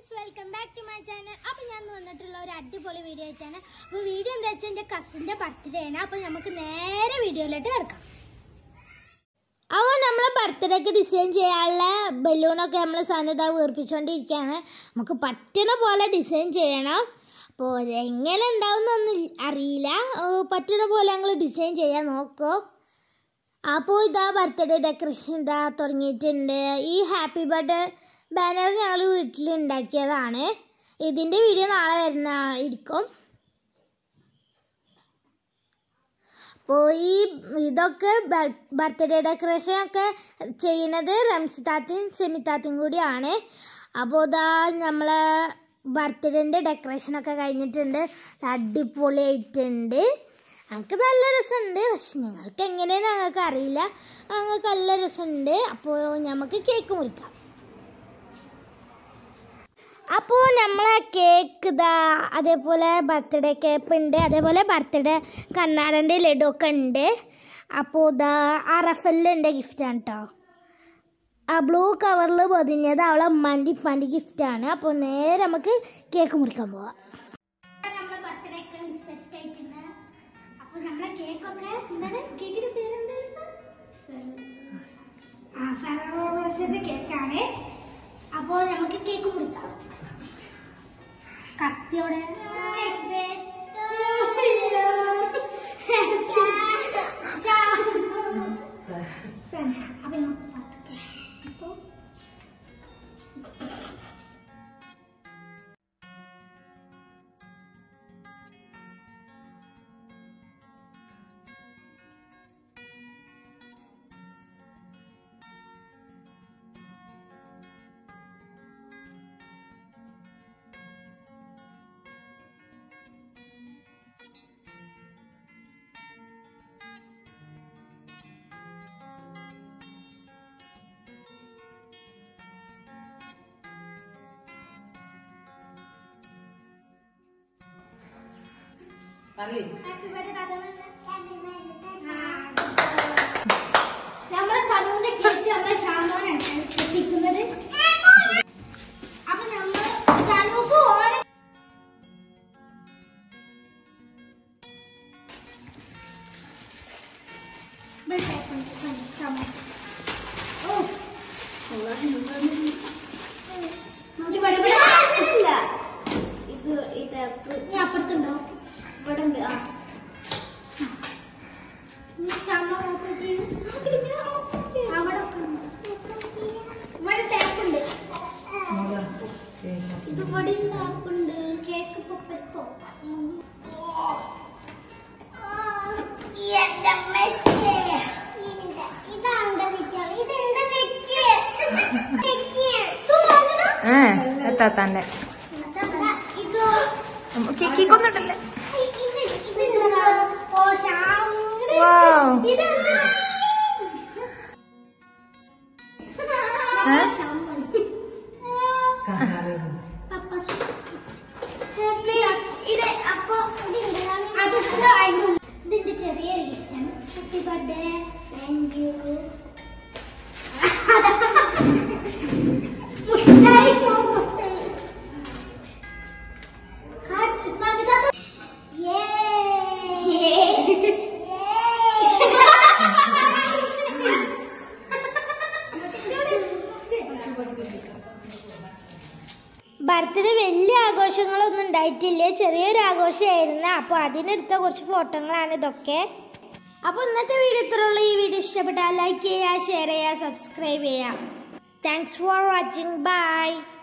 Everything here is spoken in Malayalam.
Welcome back to my channel അപ്പോൾ ഞാൻ ഇന്ന് വന്നിട്ടുള്ള ഒരു അടിപൊളി വീഡിയോ ആയിട്ടാണ് അപ്പോൾ വീഡിയോ എന്താ വെച്ചാൽ എൻ്റെ കസിൻ്റെ ബർത്ത്ഡേ ആണ് അപ്പോൾ നമുക്ക് നേരെ വീഡിയോയിലോട്ട് കിടക്കാം അപ്പോൾ നമ്മൾ ബർത്ത്ഡേക്ക് ഡിസൈൻ ചെയ്യാനുള്ള ബലൂണൊക്കെ നമ്മൾ സന്നദ്ധ വീർപ്പിച്ചുകൊണ്ടിരിക്കുകയാണ് നമുക്ക് പറ്റുന്ന പോലെ ഡിസൈൻ ചെയ്യണം അപ്പോൾ ഇത് എങ്ങനെ ഉണ്ടാവുന്നൊന്നും അറിയില്ല ഓ, പറ്റുന്ന പോലെ ഞങ്ങൾ ഡിസൈൻ ചെയ്യാൻ നോക്കൂ അപ്പോൾ ഇതാ ബർത്ത്ഡേ ഡെക്കറേഷൻ ഇതാ തുടങ്ങിയിട്ടുണ്ട് ഈ ഹാപ്പി ബർത്ത്ഡേ ബാനർ ഞങ്ങൾ വീട്ടിൽ ഉണ്ടാക്കിയതാണ് ഇതിൻ്റെ വീഡിയോ നാളെ വരുന്ന ഇരിക്കും അപ്പോൾ ഈ ഇതൊക്കെ ബർത്ത്ഡേ ഡെക്കറേഷൻ ഒക്കെ ചെയ്യുന്നത് റംസിത്താത്തയും സെമിത്താത്തയും കൂടിയാണ് അപ്പോൾ ഇതാ നമ്മളെ ബർത്ത്ഡേൻ്റെ ഡെക്കറേഷനൊക്കെ കഴിഞ്ഞിട്ടുണ്ട് അടിപൊളിയായിട്ടുണ്ട് ഞങ്ങൾക്ക് നല്ല രസമുണ്ട് പക്ഷെ ഞങ്ങൾക്ക് എങ്ങനെയെന്ന് ഞങ്ങൾക്ക് അറിയില്ല ഞങ്ങൾക്ക് നല്ല രസമുണ്ട് അപ്പോൾ നമുക്ക് കേക്ക് മുറിക്കാം അപ്പോൾ നമ്മളെ കേക്ക് ഇതാ അതേപോലെ ബർത്ത്ഡേ കേക്ക് ഉണ്ട് അതേപോലെ ബർത്ത്ഡേ കണ്ണാടൻ്റെ ലഡു ഒക്കെ ഉണ്ട് അപ്പോൾ ഇതാ അറഫലിൻ്റെ ഗിഫ്റ്റാണ് കേട്ടോ ആ ബ്ലൂ കവറിൽ പൊതിഞ്ഞത് അവളെ ഉമ്മാൻ്റെ ഇപ്പാൻ്റെ ഗിഫ്റ്റാണ് അപ്പോൾ നേരെ നമുക്ക് കേക്ക് മുറിക്കാൻ പോവാം നമ്മളെ ബർത്ത്ഡേ ഒക്കെ സെറ്റ് ആയിട്ടുണ്ട് അപ്പോൾ നമ്മളെ കേക്കൊക്കെ എന്താണ് കേക്കിൻ്റെ പേരെന്തായിരുന്നു ആ ഫെറോ റോഷയുടെ കേക്കാണ് അപ്പോൾ നമുക്ക് കേക്ക് മുറിക്കാം കത്തിയോടെ അപ്പൊ നമുക്ക് പതുക്കെ. അപ്പൊ ഹാപ്പി ബർത്ത്ഡേ കഥ നമ്മുടെ സലൂണിന്റെ കേക്ക് നമ്മുടെ ഷാമോനാണ് എത്തിക്കുന്നത് അപ്പൊ നമ്മൾ സലൂക്ക് ഓരോ ഓ ഇത് ഇത് നീ അപ്പുറത്തുണ്ടോ ഇവിടെ ഉണ്ട് ആ നീ ഷാമോ ഓപ്പൺ ചെയ്യൂ അവിടെ ഒക്കെ ഉണ്ട്. ഇവിടെ ടാപ്പുണ്ട് ഇത് ഇവിടെ ടാപ്പുണ്ട് കേക്ക് പൊപ്പോ ഏ എത്താത്തന്റെ കേക്കൊന്നുണ്ടല്ലേ Wow. ഏ? ഇതിന്റെ ചെറിയൊരു ഗിഫ്റ്റാണ് ഹാപ്പി ബർത്ത്ഡേ താങ്ക് യു മുട്ടായി നോക്കട്ടെ കാറ്റ് സവിതാത്ത ബർത്ത്ഡേ വലിയ ആഘോഷങ്ങളൊന്നും ഉണ്ടായിട്ടില്ല ചെറിയൊരു ആഘോഷമായിരുന്നു അപ്പോൾ അതിനെടുത്ത കുറച്ച് ഫോട്ടോകളാണ് ഇതൊക്കെ അപ്പോൾ ഇന്നത്തെ വീഡിയോ ഇത്രയുള്ളൂ ഈ വീഡിയോ ഇഷ്ടപ്പെട്ടാൽ ലൈക്ക് ചെയ്യുക ഷെയർ ചെയ്യുക സബ്സ്ക്രൈബ് ചെയ്യുക താങ്ക്സ് ഫോർ വാച്ചിങ് ബൈ